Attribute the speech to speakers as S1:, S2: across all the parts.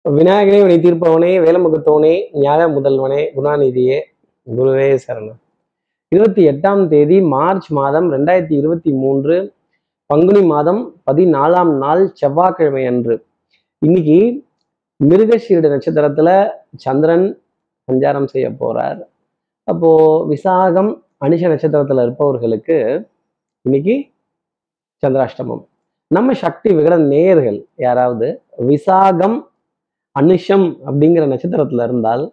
S1: விநாயகனே வினை தீர்ப்பவனே வேலமுகத்தவனே ஞான முதல்வனே குணாநிதியே குருவே சரணம் இருபத்தி எட்டாம் தேதி மார்ச் மாதம் ரெண்டாயிரத்தி இருபத்தி மூன்று பங்குனி மாதம் பதினாலாம் நாள் செவ்வாய்க்கிழமை அன்று இன்னைக்கு மிருகஷீரட நட்சத்திரத்துல சந்திரன் சஞ்சாரம் செய்ய போறார் அப்போ விசாகம் அனிஷ நட்சத்திரத்துல இருப்பவர்களுக்கு இன்னைக்கு சந்திராஷ்டமம் நம்ம சக்தி விகட நேயர்கள் யாராவது விசாகம் அனுஷம் அப்படிங்கிற நட்சத்திரத்துல இருந்தால்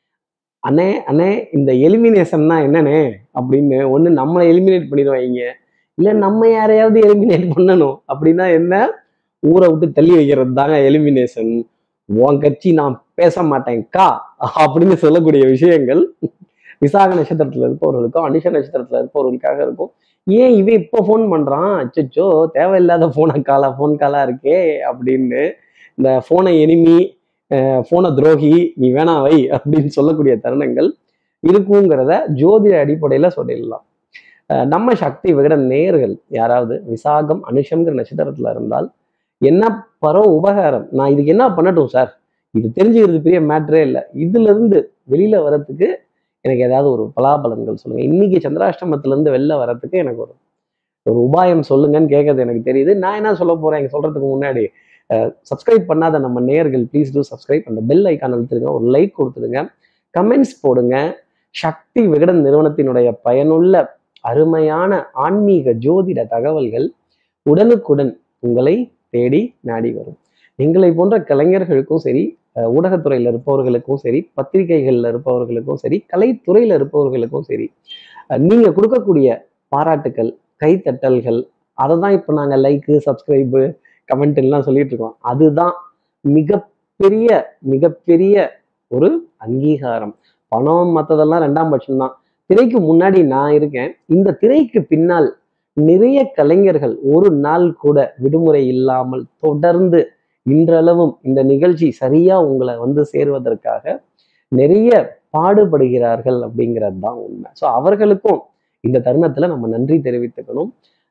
S1: அண்ணே அண்ணே இந்த எலிமினேஷன்னா என்னண்ணே அப்படின்னு ஒண்ணு நம்மளை எலிமினேட் பண்ணிடுவாங்க இல்ல நம்ம யாரையாவது எலிமினேட் பண்ணணும் அப்படின்னா என்ன ஊரை விட்டு தள்ளி வைக்கிறது தாங்க எலிமினேஷன் உன் கட்சி நான் பேச மாட்டேன்க்கா அப்படின்னு சொல்லக்கூடிய விஷயங்கள் விசாக நட்சத்திரத்துல இருப்பவர்களுக்கும் அனிஷ நட்சத்திரத்துல இருப்பவர்களுக்காக இருக்கும் ஏன் இவன் இப்போ ஃபோன் பண்றான் அச்சச்சோ தேவையில்லாத ஃபோனை காலா ஃபோன் காலா இருக்கே அப்படின்னு இந்த ஃபோனை எனிமி ஃபோனை துரோகி நீ வேணாம் வை அப்படின்னு சொல்லக்கூடிய தருணங்கள் இருக்குங்கிறத ஜோதிட அடிப்படையில சொல்லிடலாம் அஹ் நம்ம சக்தி விகட நேர்கள் யாராவது விசாகம் அனுஷம்ங்கிற நட்சத்திரத்துல இருந்தால் என்ன பரோ உபகாரம் நான் இதுக்கு என்ன பண்ணட்டும் சார் இது தெரிஞ்சுக்கிறது பெரிய மேட்ரே இல்லை இதுல இருந்து வெளியில வர்றதுக்கு எனக்கு ஏதாவது ஒரு பலாபலன்கள் சொல்லுங்க இன்னைக்கு சந்திராஷ்டமத்துல இருந்து வெளில வர்றதுக்கு எனக்கு ஒரு ஒரு உபாயம் சொல்லுங்கன்னு கேட்கறது எனக்கு தெரியுது நான் என்ன சொல்ல போறேன் இங்க சொல்றதுக்கு முன்னாடி சப்ஸ்கிரைப் பண்ணாத நம்ம நேயர்கள் ப்ளீஸ் டூ சப்ஸ்கிரைப் அந்த பெல் ஐக்கான் அழுத்துருங்க ஒரு லைக் கொடுத்துருங்க கமெண்ட்ஸ் போடுங்க சக்தி விகடன் நிறுவனத்தினுடைய பயனுள்ள அருமையான ஆன்மீக ஜோதிட தகவல்கள் உடனுக்குடன் உங்களை தேடி நாடி வரும் எங்களை போன்ற கலைஞர்களுக்கும் சரி அஹ் ஊடகத்துறையில இருப்பவர்களுக்கும் சரி பத்திரிகைகள்ல இருப்பவர்களுக்கும் சரி கலைத்துறையில இருப்பவர்களுக்கும் சரி அஹ் நீங்க கொடுக்கக்கூடிய பாராட்டுக்கள் கைத்தட்டல்கள் அதை தான் இப்போ நாங்கள் லைக்கு சப்ஸ்கிரைபு கமெண்ட் எல்லாம் சொல்லிட்டு இருக்கோம் அதுதான் மிகப்பெரிய மிகப்பெரிய ஒரு அங்கீகாரம் பணம் மற்றதெல்லாம் ரெண்டாம் பட்சம் தான் திரைக்கு முன்னாடி நான் இருக்கேன் இந்த திரைக்கு பின்னால் நிறைய கலைஞர்கள் ஒரு நாள் கூட விடுமுறை இல்லாமல் தொடர்ந்து இன்றளவும் இந்த நிகழ்ச்சி சரியா உங்களை வந்து சேருவதற்காக நிறைய பாடுபடுகிறார்கள் அப்படிங்கிறது தான் உண்மை ஸோ அவர்களுக்கும் இந்த தருணத்துல நம்ம நன்றி தெரிவித்துக்கணும்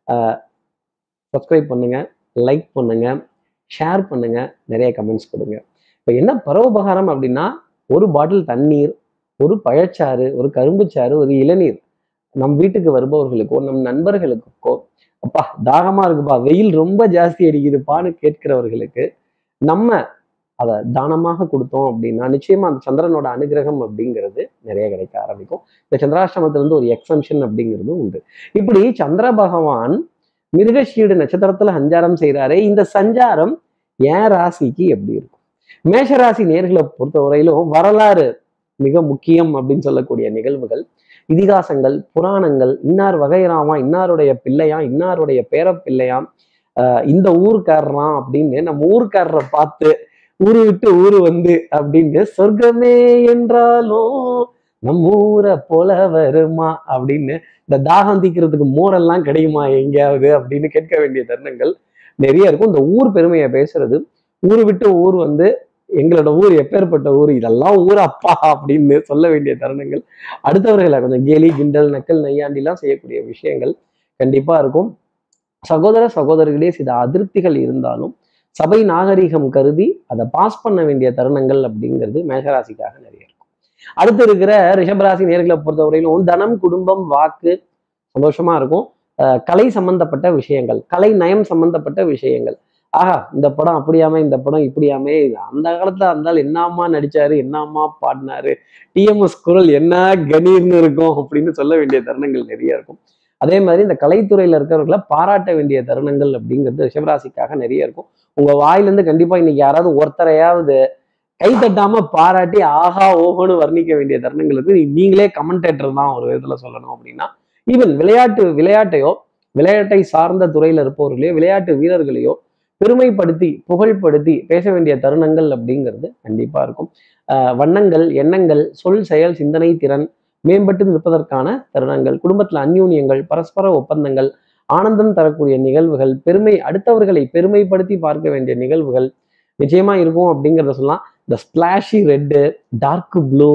S1: சப்ஸ்கிரைப் பண்ணுங்க லைக் பண்ணுங்க ஷேர் பண்ணுங்க நிறைய கமெண்ட்ஸ் கொடுங்க இப்போ என்ன பரோபகாரம் அப்படின்னா ஒரு பாட்டில் தண்ணீர் ஒரு பழச்சாறு ஒரு கரும்புச்சாறு ஒரு இளநீர் நம் வீட்டுக்கு வருபவர்களுக்கோ நம் நண்பர்களுக்கோ அப்பா தாகமா இருக்குப்பா வெயில் ரொம்ப ஜாஸ்தி அடிக்குதுப்பான்னு கேட்கிறவர்களுக்கு நம்ம அதை தானமாக கொடுத்தோம் அப்படின்னா நிச்சயமா அந்த சந்திரனோட அனுகிரகம் அப்படிங்கிறது நிறைய கிடைக்க ஆரம்பிக்கும் இந்த சந்திராஷ்டமத்துல இருந்து ஒரு எக்ஸம்ஷன் அப்படிங்கிறதும் உண்டு இப்படி சந்திர பகவான் மிருகஷீடு நட்சத்திரத்துல சஞ்சாரம் செய்கிறாரே இந்த சஞ்சாரம் என் ராசிக்கு எப்படி இருக்கும் மேஷ ராசி நேர்களை பொறுத்தவரையிலும் வரலாறு மிக முக்கியம் அப்படின்னு சொல்லக்கூடிய நிகழ்வுகள் இதிகாசங்கள் புராணங்கள் இன்னார் வகைராமா இன்னாருடைய பிள்ளையாம் இன்னாருடைய பேர பிள்ளையாம் ஆஹ் இந்த ஊருக்காரராம் அப்படின்னு நம்ம ஊருக்காரரை பார்த்து ஊரு விட்டு ஊரு வந்து அப்படின்னு சொர்க்கமே என்றாலும் நம்ம ஊரை போல வருமா அப்படின்னு இந்த தாகம் தீக்கிறதுக்கு மோரெல்லாம் கிடைக்குமா எங்கேயாவது அப்படின்னு கேட்க வேண்டிய தருணங்கள் நிறைய இருக்கும் இந்த ஊர் பெருமையை பேசுறது ஊர் விட்டு ஊர் வந்து எங்களோட ஊர் எப்பேற்பட்ட ஊர் இதெல்லாம் ஊர் அப்பா அப்படின்னு சொல்ல வேண்டிய தருணங்கள் அடுத்தவர்களை கொஞ்சம் கேலி கிண்டல் நக்கல் நையாண்டிலாம் செய்யக்கூடிய விஷயங்கள் கண்டிப்பா இருக்கும் சகோதர சகோதரிகளே சில அதிருப்திகள் இருந்தாலும் சபை நாகரிகம் கருதி அதை பாஸ் பண்ண வேண்டிய தருணங்கள் அப்படிங்கிறது மேகராசிக்காக நிறைய இருக்கும் அடுத்து இருக்கிற ரிஷபராசி நேர்களை பொறுத்தவரையிலும் தனம் குடும்பம் வாக்கு சந்தோஷமா இருக்கும் அஹ் கலை சம்பந்தப்பட்ட விஷயங்கள் கலை நயம் சம்பந்தப்பட்ட விஷயங்கள் ஆஹா இந்த படம் அப்படியாமே இந்த படம் இப்படியாமே இது அந்த காலத்துல இருந்தால் என்னம்மா நடிச்சாரு என்னம்மா பாடினாரு டிஎம்எஸ் குரல் என்ன கணீர்னு இருக்கும் அப்படின்னு சொல்ல வேண்டிய தருணங்கள் நிறைய இருக்கும் அதே மாதிரி இந்த கலைத்துறையில இருக்கிறவர்களை பாராட்ட வேண்டிய தருணங்கள் அப்படிங்கிறது ரிஷபராசிக்காக நிறைய இருக்கும் உங்க வாயிலிருந்து கண்டிப்பா இன்னைக்கு யாராவது ஒருத்தரையாவது கை தட்டாம பாராட்டி ஆஹா ஓஹோன்னு வர்ணிக்க வேண்டிய தருணங்கள் இருக்கு நீங்களே கமெண்டேட்டர் தான் ஒரு விதத்துல சொல்லணும் அப்படின்னா ஈவன் விளையாட்டு விளையாட்டையோ விளையாட்டை சார்ந்த துறையில இருப்பவர்களையோ விளையாட்டு வீரர்களையோ பெருமைப்படுத்தி புகழ்படுத்தி பேச வேண்டிய தருணங்கள் அப்படிங்கிறது கண்டிப்பா இருக்கும் ஆஹ் வண்ணங்கள் எண்ணங்கள் சொல் செயல் சிந்தனை திறன் மேம்பட்டு நிற்பதற்கான தருணங்கள் குடும்பத்துல அந்யூன்யங்கள் பரஸ்பர ஒப்பந்தங்கள் ஆனந்தம் தரக்கூடிய நிகழ்வுகள் பெருமை அடுத்தவர்களை பெருமைப்படுத்தி பார்க்க வேண்டிய நிகழ்வுகள் நிச்சயமா இருக்கும் அப்படிங்கிறத சொல்லலாம் இந்த splashy red dark blue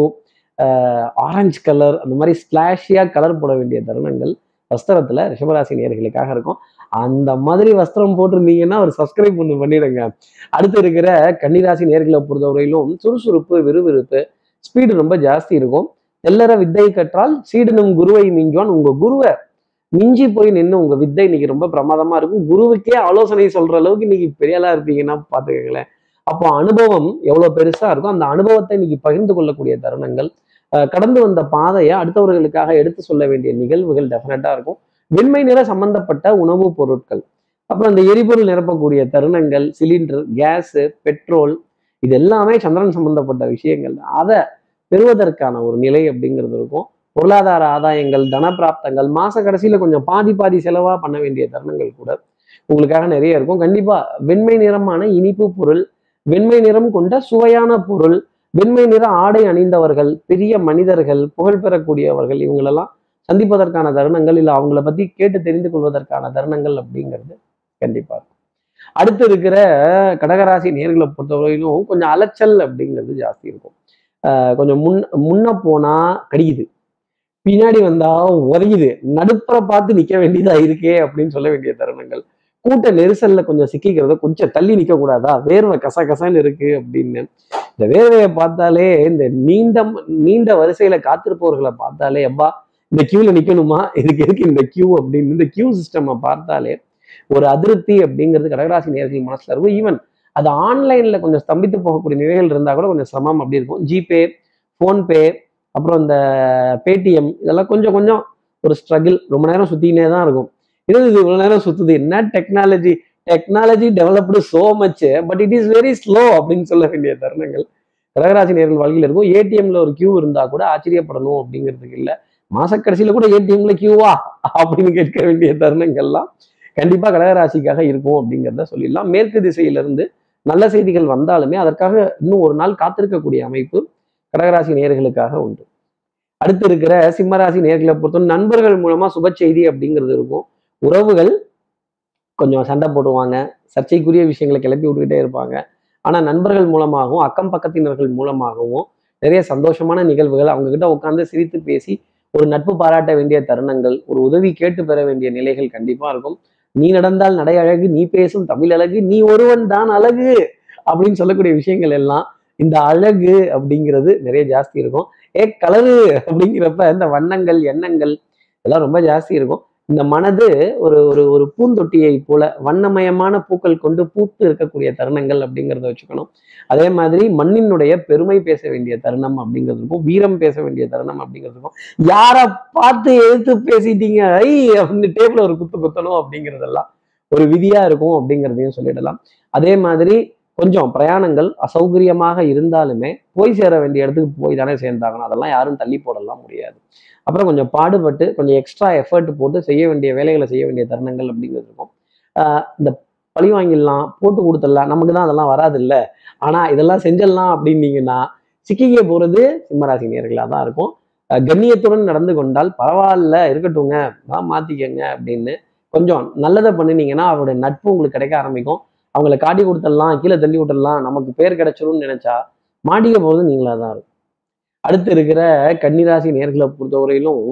S1: orange colour அந்த மாதிரி ஸ்பிளாஷியா கலர் போட வேண்டிய தருணங்கள் வஸ்திரத்துல ரிஷபராசி நேர்களுக்காக இருக்கும் அந்த மாதிரி வஸ்திரம் போட்டிருந்தீங்கன்னா ஒரு சப்ஸ்கிரைப் ஒன்று பண்ணிடுங்க அடுத்து இருக்கிற கன்னிராசி நேர்களை பொறுத்தவரையிலும் சுறுசுறுப்பு விறுவிறுப்பு ஸ்பீடு ரொம்ப ஜாஸ்தி இருக்கும் தெல்லற வித்தை கற்றால் சீடனும் குருவை மிஞ்சுவான் உங்க குருவை மிஞ்சி போய் நின்று உங்க வித்தை இன்னைக்கு ரொம்ப பிரமாதமா இருக்கும் குருவுக்கே ஆலோசனை சொல்ற அளவுக்கு இன்னைக்கு பெரிய ஆளா இருப்பீங்கன்னா பாத்துக்கங்களேன் அப்போ அனுபவம் எவ்வளவு பெருசா இருக்கும் அந்த அனுபவத்தை இன்னைக்கு பகிர்ந்து கொள்ளக்கூடிய தருணங்கள் அஹ் கடந்து வந்த பாதையை அடுத்தவர்களுக்காக எடுத்து சொல்ல வேண்டிய நிகழ்வுகள் டெஃபினட்டா இருக்கும் வெண்மை நிற சம்பந்தப்பட்ட உணவுப் பொருட்கள் அப்புறம் இந்த எரிபொருள் நிரப்பக்கூடிய தருணங்கள் சிலிண்டர் கேஸ் பெட்ரோல் இது எல்லாமே சந்திரன் சம்பந்தப்பட்ட விஷயங்கள் அதை பெறுவதற்கான ஒரு நிலை அப்படிங்கிறது இருக்கும் பொருளாதார ஆதாயங்கள் தனப்பிராப்தங்கள் மாச கடைசியில கொஞ்சம் பாதி பாதி செலவா பண்ண வேண்டிய தருணங்கள் கூட உங்களுக்காக நிறைய இருக்கும் கண்டிப்பா வெண்மை நிறமான இனிப்பு பொருள் வெண்மை நிறம் கொண்ட சுவையான பொருள் வெண்மை நிற ஆடை அணிந்தவர்கள் பெரிய மனிதர்கள் புகழ் பெறக்கூடியவர்கள் இவங்களெல்லாம் சந்திப்பதற்கான தருணங்கள் இல்லை அவங்கள பத்தி கேட்டு தெரிந்து கொள்வதற்கான தருணங்கள் அப்படிங்கிறது கண்டிப்பா இருக்கும் அடுத்து இருக்கிற கடகராசி நேர்களை பொறுத்தவரையிலும் கொஞ்சம் அலைச்சல் அப்படிங்கிறது ஜாஸ்தி இருக்கும் ஆஹ் கொஞ்சம் முன் முன்ன போனா கடிக்குது பின்னாடி வந்தா உதையுது நடுப்புற பார்த்து நிக்க வேண்டியதா இருக்கே அப்படின்னு சொல்ல வேண்டிய தருணங்கள் கூட்ட நெரிசல்ல கொஞ்சம் சிக்கிக்கிறத கொஞ்சம் தள்ளி நிக்க கூடாதா வேர்வை கச கசன்னு இருக்கு அப்படின்னு இந்த வேர்வையை பார்த்தாலே இந்த நீண்ட நீண்ட வரிசையில காத்திருப்பவர்களை பார்த்தாலே அப்பா இந்த கியூல நிக்கணுமா இதுக்கு எதுக்கு இந்த கியூ அப்படின்னு இந்த கியூ சிஸ்டம் பார்த்தாலே ஒரு அதிருப்தி அப்படிங்கிறது கடகராசி நேர்கள் மனசுல இருக்கும் ஈவன் அது ஆன்லைன்ல கொஞ்சம் ஸ்தம்பித்து போகக்கூடிய நிலைகள் இருந்தா கூட கொஞ்சம் சிரமம் அப்படி இருக்கும் ஜிபே ஃபோன்பே அப்புறம் இந்த பேடிஎம் இதெல்லாம் கொஞ்சம் கொஞ்சம் ஒரு ஸ்ட்ரகிள் ரொம்ப நேரம் சுத்தினே தான் இருக்கும் இது இது இவ்வளவு நேரம் சுத்துது என்ன technology technology developed so much but it is very slow அப்படின்னு சொல்ல வேண்டிய தருணங்கள் கடகராசி நேர்கள் வாழ்க்கையில் இருக்கும் ஏடிஎம்ல ஒரு கியூ இருந்தா கூட ஆச்சரியப்படணும் அப்படிங்கிறதுக்கு இல்லை மாசக்கடைசியில கூட ஏடிஎம்ல கியூவா அப்படின்னு கேட்க வேண்டிய தருணங்கள்லாம் கண்டிப்பா கடகராசிக்காக இருக்கும் அப்படிங்கிறத சொல்லிடலாம் மேற்கு திசையிலிருந்து நல்ல செய்திகள் வந்தாலுமே அதற்காக இன்னும் ஒரு நாள் காத்திருக்கக்கூடிய அமைப்பு கடகராசி நேர்களுக்காக உண்டு அடுத்து இருக்கிற சிம்மராசி நேர்களை பொறுத்தவரை நண்பர்கள் மூலமா சுப செய்தி அப்படிங்கிறது இருக்கும் உறவுகள் கொஞ்சம் சண்டை போடுவாங்க சர்ச்சைக்குரிய விஷயங்களை கிளப்பி விட்டுக்கிட்டே இருப்பாங்க ஆனா நண்பர்கள் மூலமாகவும் அக்கம் பக்கத்தினர்கள் மூலமாகவும் நிறைய சந்தோஷமான நிகழ்வுகள் அவங்க கிட்ட உட்காந்து சிரித்து பேசி ஒரு நட்பு பாராட்ட வேண்டிய தருணங்கள் ஒரு உதவி கேட்டு பெற வேண்டிய நிலைகள் கண்டிப்பா இருக்கும் நீ நடந்தால் நடை அழகு நீ பேசும் தமிழ் அழகு நீ ஒருவன் தான் அழகு அப்படின்னு சொல்லக்கூடிய விஷயங்கள் எல்லாம் இந்த அழகு அப்படிங்கிறது நிறைய ஜாஸ்தி இருக்கும் ஏ கலரு அப்படிங்கிறப்ப இந்த வண்ணங்கள் எண்ணங்கள் இதெல்லாம் ரொம்ப ஜாஸ்தி இருக்கும் இந்த மனது ஒரு ஒரு ஒரு பூந்தொட்டியை போல வண்ணமயமான பூக்கள் கொண்டு பூத்து இருக்கக்கூடிய தருணங்கள் அப்படிங்கிறத வச்சுக்கணும் அதே மாதிரி மண்ணினுடைய பெருமை பேச வேண்டிய தருணம் அப்படிங்கிறது இருக்கும் வீரம் பேச வேண்டிய தருணம் அப்படிங்கிறது இருக்கும் யாரை பார்த்து எழுத்து பேசிட்டீங்க ஐ அப்படின்னு டேபிள் ஒரு குத்து குத்தணும் அப்படிங்கிறதெல்லாம் ஒரு விதியா இருக்கும் அப்படிங்கிறதையும் சொல்லிடலாம் அதே மாதிரி கொஞ்சம் பிரயாணங்கள் அசௌகரியமாக இருந்தாலுமே போய் சேர வேண்டிய இடத்துக்கு போய் தானே சேர்ந்தாகணும் அதெல்லாம் யாரும் தள்ளி போடலாம் முடியாது அப்புறம் கொஞ்சம் பாடுபட்டு கொஞ்சம் எக்ஸ்ட்ரா எஃபர்ட் போட்டு செய்ய வேண்டிய வேலைகளை செய்ய வேண்டிய தருணங்கள் அப்படிங்கிறது இருக்கும் ஆஹ் இந்த பழி வாங்கிடலாம் போட்டு கொடுத்துடலாம் நமக்கு தான் அதெல்லாம் வராது இல்ல ஆனா இதெல்லாம் செஞ்சிடலாம் அப்படின்னீங்கன்னா சிக்கிக்க போறது சிம்மராசி நேர்களாக தான் இருக்கும் அஹ் கண்ணியத்துடன் நடந்து கொண்டால் பரவாயில்ல இருக்கட்டுங்க தான் மாத்திக்கங்க அப்படின்னு கொஞ்சம் நல்லதை பண்ணினீங்கன்னா அவருடைய நட்பு உங்களுக்கு கிடைக்க ஆரம்பிக்கும் அவங்கள காட்டி கொடுத்துடலாம் கீழே தள்ளி விட்டுடலாம் நமக்கு பேர் கிடைச்சிரும்னு நினைச்சா மாட்டிக்க போகிறது நீங்களா தான் இருக்கும் அடுத்து இருக்கிற கன்னிராசி நேர்களை பொறுத்தவரையிலும்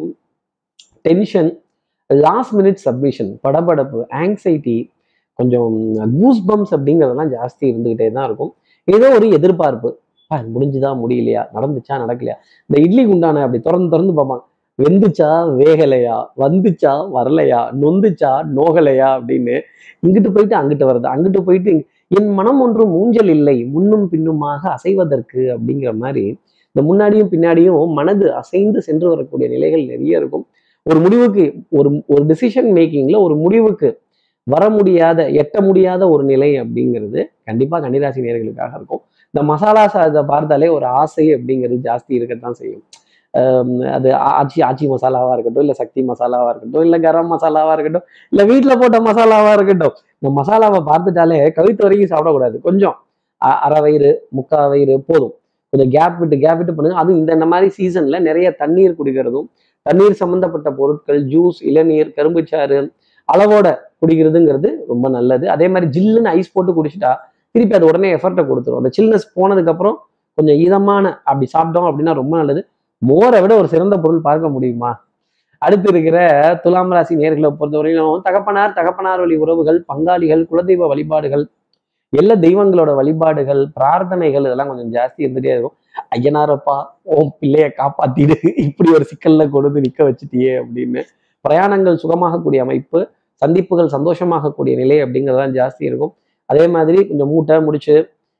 S1: டென்ஷன் லாஸ்ட் மினிட் சப்மிஷன் படபடப்பு ஆங்ஸைட்டி கொஞ்சம் கூஸ் பம்ப்ஸ் அப்படிங்கிறதெல்லாம் ஜாஸ்தி இருந்துகிட்டே தான் இருக்கும் ஏதோ ஒரு எதிர்பார்ப்பு "அப்பா, இது முடிஞ்சுதா முடியலையா நடந்துச்சா நடக்கலையா இந்த இட்லி குண்டான அப்படி திறந்து திறந்து பார்ப்பாங்க வெந்துச்சா வேகலையா வந்துச்சா வரலையா நொந்துச்சா நோகலையா அப்படின்னு இங்கிட்டு போயிட்டு அங்கிட்டு வருது அங்கிட்டு போயிட்டு இங்க- என் மனம் ஒன்றும் ஊஞ்சல் இல்லை முன்னும் பின்னுமாக அசைவதற்கு அப்படிங்கிற மாதிரி இந்த முன்னாடியும் பின்னாடியும் மனது அசைந்து சென்று வரக்கூடிய நிலைகள் நிறைய இருக்கும் ஒரு முடிவுக்கு ஒரு ஒரு டிசிஷன் மேக்கிங்ல ஒரு முடிவுக்கு வர முடியாத எட்ட முடியாத ஒரு நிலை அப்படிங்கிறது கண்டிப்பா கன்னிராசி நேர்களுக்காக இருக்கும் இந்த மசாலா சாதத்தை பார்த்தாலே ஒரு ஆசை அப்படிங்கிறது ஜாஸ்தி இருக்கத்தான் செய்யும் ஆம், அது ஆ- ஆச்சி ஆச்சி மசாலாவா இருக்கட்டும் இல்ல சக்தி மசாலாவா இருக்கட்டும் இல்ல கரம் மசாலாவா இருக்கட்டும் இல்ல வீட்ல போட்ட மசாலாவா இருக்கட்டும் இந்த மசாலாவை பார்த்துட்டாலே கழுத்து வரைக்கும் சாப்பிடக்கூடாது கொஞ்சம் அ- அரை வயிறு முக்கா வயிறு போதும் கொஞ்சம் கேப் விட்டு கேப் விட்டு பண்ணுங்க அதுவும் இந்த இந்த மாதிரி சீசன்ல நிறைய தண்ணீர் குடிக்கிறதும் தண்ணீர் சம்பந்தப்பட்ட பொருட்கள் ஜூஸ் இளநீர் கரும்புச்சாறு அளவோட குடிக்கிறதுங்கிறது ரொம்ப நல்லது அதே மாதிரி ஜில்லுன்னு ஐஸ் போட்டு குடிச்சிட்டா திருப்பி அது உடனே எஃபர்ட்டை கொடுத்துரும் அந்த சில்னஸ் போனதுக்கு அப்புறம் கொஞ்சம் இதமான அப்படி சாப்பிட்டோம் அப்படின்னா ரொம்ப நல்லது மோரை விட ஒரு சிறந்த பொருள் பார்க்க முடியுமா அடுத்து இருக்கிற துலாம் ராசி நேர்களை பொறுத்தவரையிலும் தகப்பனார் தகப்பனார் வழி உறவுகள் பங்காளிகள் குலதெய்வ வழிபாடுகள் எல்லா தெய்வங்களோட வழிபாடுகள் பிரார்த்தனைகள் இதெல்லாம் கொஞ்சம் ஜாஸ்தி இருந்துட்டே இருக்கும் ஐயனாரப்பா உன் பிள்ளைய காப்பாத்திடு இப்படி ஒரு சிக்கல்ல கொண்டு நிக்க வச்சுட்டியே அப்படின்னு பிரயாணங்கள் சுகமாகக்கூடிய அமைப்பு சந்திப்புகள் சந்தோஷமாகக்கூடிய நிலை அப்படிங்கிறதுலாம் ஜாஸ்தி இருக்கும் அதே மாதிரி கொஞ்சம் மூட்டை முடிச்சு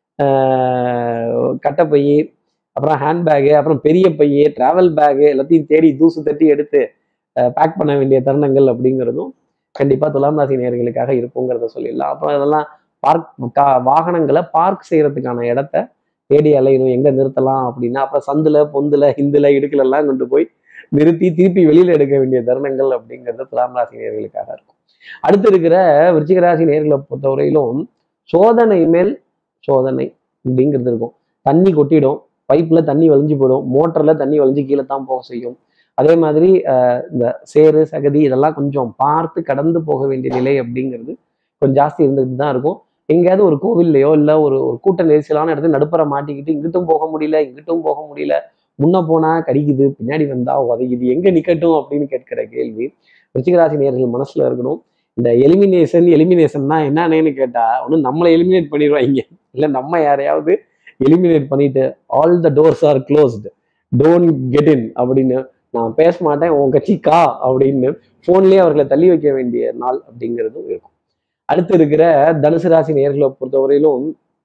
S1: ஆஹ் கட்டைப்பை அப்புறம் ஹேண்ட்பேகு அப்புறம் பெரிய பைய டிராவல் பேகு எல்லாத்தையும் தேடி தூசு தட்டி எடுத்து பேக் பண்ண வேண்டிய தருணங்கள் அப்படிங்கிறதும் கண்டிப்பாக துலாம் ராசி நேர்களுக்காக இருக்குங்கிறத சொல்லிடலாம் அப்புறம் இதெல்லாம் பார்க் கா வாகனங்களை பார்க் செய்யறதுக்கான இடத்த தேடி அலையணும் எங்க நிறுத்தலாம் அப்படின்னா அப்புறம் சந்துல பொந்துல இந்துல இடுக்குல எல்லாம் கொண்டு போய் நிறுத்தி திருப்பி வெளியில எடுக்க வேண்டிய தருணங்கள் அப்படிங்கிறது துலாம் ராசி நேர்களுக்காக இருக்கும் அடுத்து இருக்கிற விருச்சிக ராசி நேர்களை பொறுத்தவரையிலும் சோதனை மேல் சோதனை அப்படிங்கிறது இருக்கும் தண்ணி கொட்டிடும் பைப்ல தண்ணி வலிஞ்சு போயிடும் மோட்டர்ல தண்ணி வலிஞ்சு கீழே தான் போக செய்யும் அதே மாதிரி அஹ், இந்த சேறு சகதி இதெல்லாம் கொஞ்சம் பார்த்து கடந்து போக வேண்டிய நிலை அப்படிங்கிறது கொஞ்சம் ஜாஸ்தி இருந்துகிட்டு தான் இருக்கும் எங்கேயாவது ஒரு கோவில்லையோ இல்லை ஒரு ஒரு கூட்ட நெரிசலான இடத்துல நடுப்புற மாட்டிக்கிட்டு இங்கிட்டும் போக முடியல இங்கிட்டும் போக முடியல முன்ன போனா கடிக்குது பின்னாடி வந்தா உதைக்குது எங்க நிக்கட்டும் அப்படின்னு கேட்கிற கேள்வி ரிச்சிகராசி நேர்கள் மனசுல இருக்கணும் இந்த எலிமினேஷன் எலிமினேஷன்னா என்னன்னு கேட்டா ஒன்று நம்மளை எலிமினேட் பண்ணிடுவாங்க இல்லை நம்ம யாரையாவது எலிமினேட் பண்ணிட்டு all the doors are closed don't get in அப்படின்னு நான் பேச மாட்டேன் உன் கட்சி கா அப்படின்னு ஃபோன்லேயே அவர்களை தள்ளி வைக்க வேண்டிய நாள் அப்படிங்கிறதும் இருக்கும் அடுத்து இருக்கிற தனுசு ராசி நேர்களை பொறுத்தவரையிலும்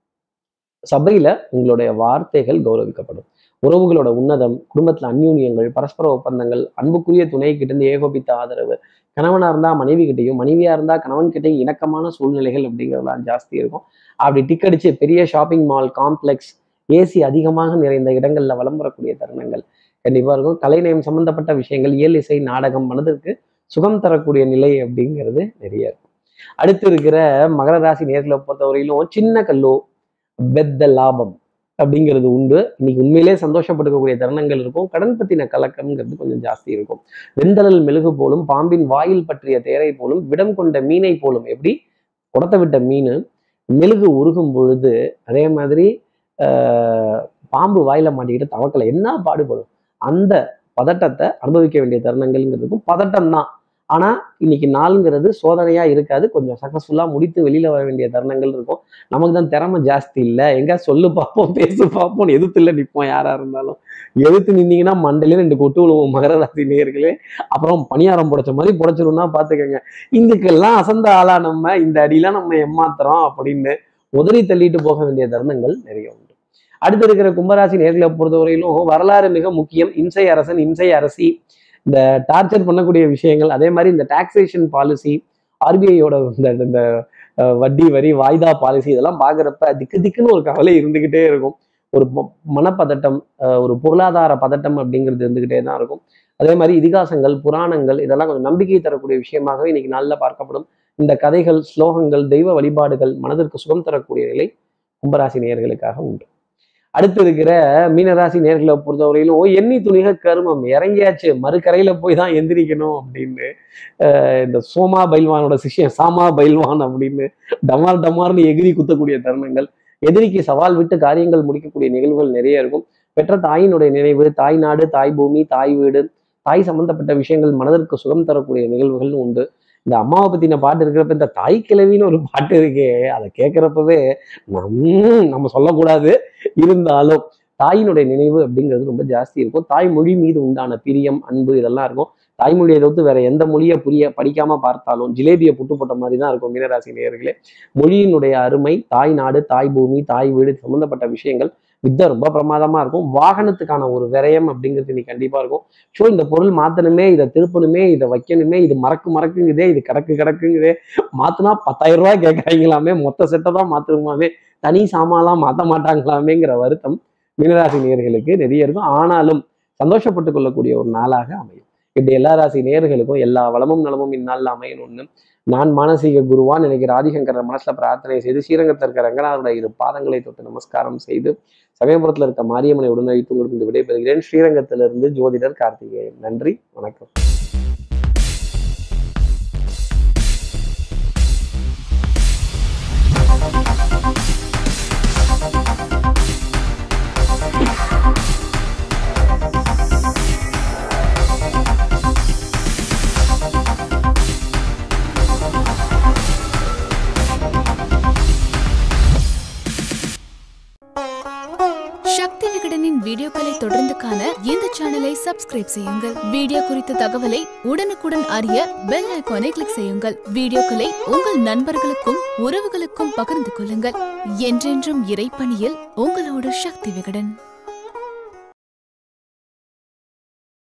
S1: சபையில உங்களுடைய வார்த்தைகள் கௌரவிக்கப்படும் உறவுகளோட உன்னதம் குடும்பத்துல அந்யூன்யங்கள் பரஸ்பர ஒப்பந்தங்கள் அன்புக்குரிய துணை கிட்ட இருந்து ஏகோபித்த ஆதரவு கணவனா இருந்தா மனைவி கிட்டையும் மனைவியா இருந்தா கணவன் கிட்டையும் இணக்கமான சூழ்நிலைகள் அப்படிங்கிறதுலாம் ஜாஸ்தி இருக்கும் அப்படி டிக் அடிச்சு பெரிய ஷாப்பிங் மால் காம்ப்ளெக்ஸ் ஏசி அதிகமாக நிறைந்த இடங்கள்ல வலம் வரக்கூடிய தருணங்கள் கண்டிப்பா இருக்கும் கலைநயம் சம்பந்தப்பட்ட விஷயங்கள் இயல் இசை நாடகம் மனதிற்கு சுகம் தரக்கூடிய நிலை அப்படிங்கிறது நிறைய இருக்கும் அடுத்து இருக்கிற மகர ராசி நேர்களை பொறுத்தவரையிலும் சின்ன கல்லோ பெத்த லாபம் அப்படிங்கிறது உண்டு இன்னைக்கு உண்மையிலே சந்தோஷப்பட்டுக்கக்கூடிய தருணங்கள் இருக்கும் கடன் பத்தின கலக்கம்ங்கிறது கொஞ்சம் ஜாஸ்தி இருக்கும் வெந்தளல் மெழுகு போலும் பாம்பின் வாயில் பற்றிய தேரை போலும் விடம் கொண்ட மீனை போலும் எப்படி உடத்த விட்ட மீன் மெழுகு உருகும் பொழுது அதே மாதிரி ஆஹ், பாம்பு வாயில மாட்டிக்கிட்டு தவக்கலை என்ன பாடுபடும் அந்த பதட்டத்தை அனுபவிக்க வேண்டிய தருணங்கள்ங்கிறதுக்கும் பதட்டம் தான் ஆனா இன்னைக்கு நாளுங்கிறது சோதனையா இருக்காது கொஞ்சம் சக்சஸ்ஃபுல்லா முடித்து வெளியில வர வேண்டிய தருணங்கள் இருக்கும் நமக்கு தான் திறமை ஜாஸ்தி இல்லை எங்க சொல்லு பார்ப்போம் பேசு பார்ப்போம் எதிர்த்துல நிற்போம் யாரா இருந்தாலும் எதிர்த்து நின்னீங்கன்னா மண்டையில ரெண்டு கொட்டு விழுவோம் மகர ராசி நேயர்களே அப்புறம் பணியாரம் புடைச்ச மாதிரி புடைச்சிருந்தா பாத்துக்கோங்க இதுக்கெல்லாம் அசந்த ஆளா நம்ம இந்த அடியெல்லாம் நம்ம ஏமாத்துறோம் அப்படின்னு உதறி தள்ளிட்டு போக வேண்டிய தருணங்கள் நிறைய உண்டு அடுத்து இருக்கிற கும்பராசி நேர்களை பொறுத்தவரையிலும் வரலாறு மிக முக்கியம் இம்சை அரசன் இம்சை அரசி இந்த டார்ச்சர் பண்ணக்கூடிய விஷயங்கள் அதே மாதிரி இந்த டாக்ஸேஷன் பாலிசி ஆர்பிஐயோட இந்த இந்த அஹ், வட்டி வரி வாய்தா பாலிசி இதெல்லாம் பார்க்குறப்ப திக்கு திக்குன்னு ஒரு கவலை இருந்துகிட்டே இருக்கும் ஒரு ம- மனப்பதட்டம் அஹ், ஒரு பொருளாதார பதட்டம் அப்படிங்கிறது இருந்துகிட்டே தான் இருக்கும் அதே மாதிரி இதிகாசங்கள் புராணங்கள் இதெல்லாம் கொஞ்சம் நம்பிக்கை தரக்கூடிய விஷயமாகவே இன்னைக்கு நாளில் பார்க்கப்படும் இந்த கதைகள் ஸ்லோகங்கள் தெய்வ வழிபாடுகள் மனதிற்கு சுகம் தரக்கூடிய நிலை கும்பராசி நேயர்களுக்காக உண்டு அடுத்து இருக்கிற மீனராசி நேர்களை பொறுத்தவரையிலும் "ஓ, எண்ணி துணிக கருமம் இறங்கியாச்சு மறுக்கரையில போய் தான் எந்திரிக்கணும் அப்படின்னு அஹ் இந்த சோமா பைல்வானோட சிஷ்யன் சாமா பைல்வான் அப்படின்னு டமார் டமார்னு எகிரி குத்தக்கூடிய தருணங்கள் எதிரிக்கு சவால் விட்டு காரியங்கள் முடிக்கக்கூடிய நிகழ்வுகள் நிறைய இருக்கும் பெற்ற தாயினுடைய நினைவு தாய் நாடு தாய் பூமி தாய் வீடு தாய் சம்பந்தப்பட்ட விஷயங்கள் மனதிற்கு சுகம் தரக்கூடிய நிகழ்வுகள் உண்டு இந்த அம்மாவை பத்தின பாட்டு இருக்கிறப்ப இந்த தாய் கிழவின்னு ஒரு பாட்டு இருக்கே அதை கேட்கிறப்பவே நம் நம்ம சொல்லக்கூடாது இருந்தாலும் தாயினுடைய நினைவு அப்படிங்கிறது ரொம்ப ஜாஸ்தி இருக்கும் தாய்மொழி மீது உண்டான பிரியம் அன்பு இதெல்லாம் இருக்கும் தாய்மொழியை தவிர்த்து வேற எந்த மொழியை புரிய படிக்காம பார்த்தாலும் ஜிலேபியை புட்டு போட்ட மாதிரி தான் இருக்கும் மீனராசி நேயர்களே மொழியினுடைய அருமை தாய் நாடு தாய் பூமி தாய் வீடு சம்பந்தப்பட்ட விஷயங்கள் வித்தை ரொம்ப பிரமாதமா இருக்கும் வாகனத்துக்கான ஒரு விரயம் அப்படிங்கிறது இன்னைக்கு கண்டிப்பா இருக்கும் ஷோ இந்த பொருள் மாத்தணுமே இதை திருப்பணுமே இதை வைக்கணுமே இது மறக்கு மறக்குங்குதே இது கிடக்கு கிடக்குங்குதே மாத்தினா பத்தாயிரம் ரூபாய் கேட்கறாங்களாமே மொத்த செட்டை தான் மாத்தணுமாமே தனி சாமான்லாம் மாத்த மாட்டாங்களாமேங்கிற வருத்தம் மீனராசி நேயர்களுக்கு நிறைய இருக்கும் ஆனாலும் சந்தோஷப்பட்டு கொள்ளக்கூடிய ஒரு நாளாக அமையும் இப்படி எல்லா ராசி நேயர்களுக்கும் எல்லா வளமும் நலமும் இந்நாளில் அமையணும்னு நான் மானசீக குருவான் எனக்கு ராதிசங்கர மனசுல பிரார்த்தனை செய்து ஸ்ரீரங்கத்தில் இருக்கிற ரங்கநாதருடைய இரு பாதங்களை தொட்டு நமஸ்காரம் செய்து சமயபுரத்தில் இருக்க மாரியம்மனை உடனழைத்து உங்களுக்கு விடைபெறுகிறேன் ஸ்ரீரங்கத்திலிருந்து ஜோதிடர் கார்த்திகேயன் நன்றி வணக்கம்
S2: சக்தி விகடனின் வீடியோக்களை தொடர்ந்து காண இந்த சேனலை சப்ஸ்கிரைப் செய்யுங்கள் வீடியோ குறித்த தகவலை உடனுக்குடன் அறிய பெல் ஐகானை கிளிக் செய்யுங்கள் வீடியோக்களை உங்கள் நண்பர்களுக்கும் உறவுகளுக்கும் பகிர்ந்து கொள்ளுங்கள் என்றென்றும் இறைப்பணியில் உங்களோடு சக்தி விகடன்